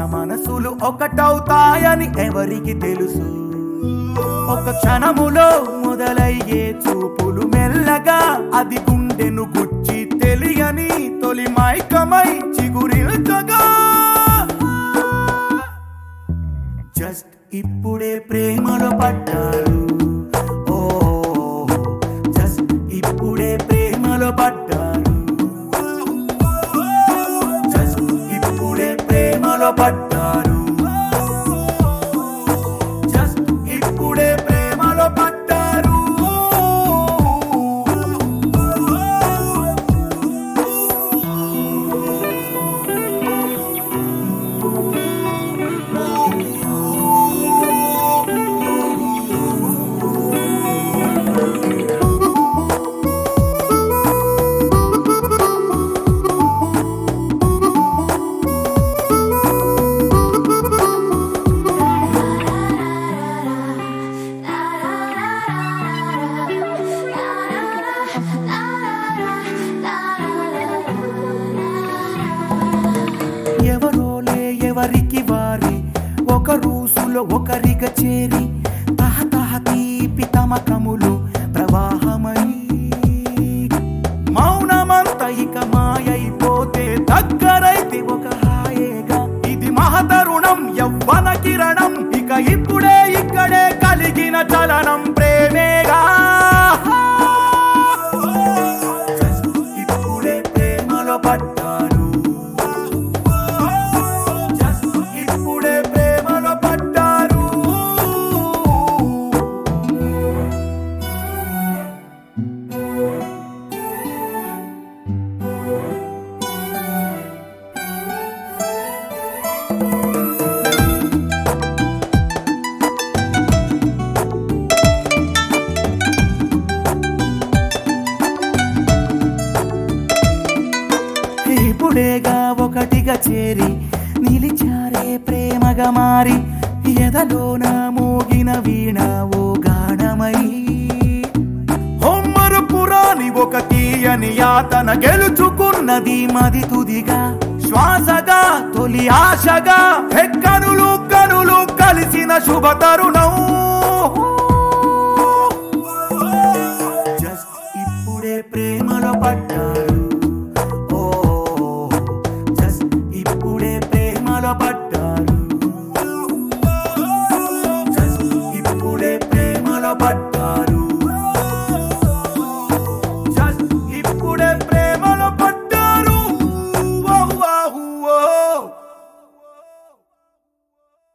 మనసులు ఒకటవుతాయని ఎవరికి తెలుసు ఒక క్షణములో మొదలయ్యే చూపులు మెల్లగా అది గుండెను గుచ్చి తెలియని తొలి మైకమై చిగురిల్చగా జస్ట్ ఇప్పుడే ప్రేమలో పడ్డారు ఓ జస్ట్ ఇప్పుడే ప్రేమలో పడ్డారు జస్ట్ ఇప్పుడే ప్రేమలో పడ్డారు జస్ట్ ఇప్పుడే ప్రేమలో పడ్డారు ఎవరోలే ఎవరికి వారి ఒక రూసులో ఒకరిగా చేరి తహతహ తీపి తమకములు ప్రవాహమై మౌనమంత ఇక మాయైపోతే దగ్గరైతే ఒక హాయేగా ఇది మహతరుణం యవ్వన కిరణం ఇక ఇప్పుడే ఇక్కడే కలిగిన చలనం ప్రేమేగా Just ఇప్పుడే ప్రేమలో పడ్డాను Just ఇప్పుడే ప్రేమలో పడ్డారు ఇప్పుడేగా ఒకటిగా చేరి నిలిచారే ప్రేమగా మారి ఎదలోన మోగిన వీణ ఓ గాఢమై హొమ్మరు పురాణి ఒక తీయని యాతన గెలుచుకున్నది మది తుదిగా శ్వాసగా తొలి ఆశగా ఎక్కనులు కనులు కలిసిన శుభ తరుణం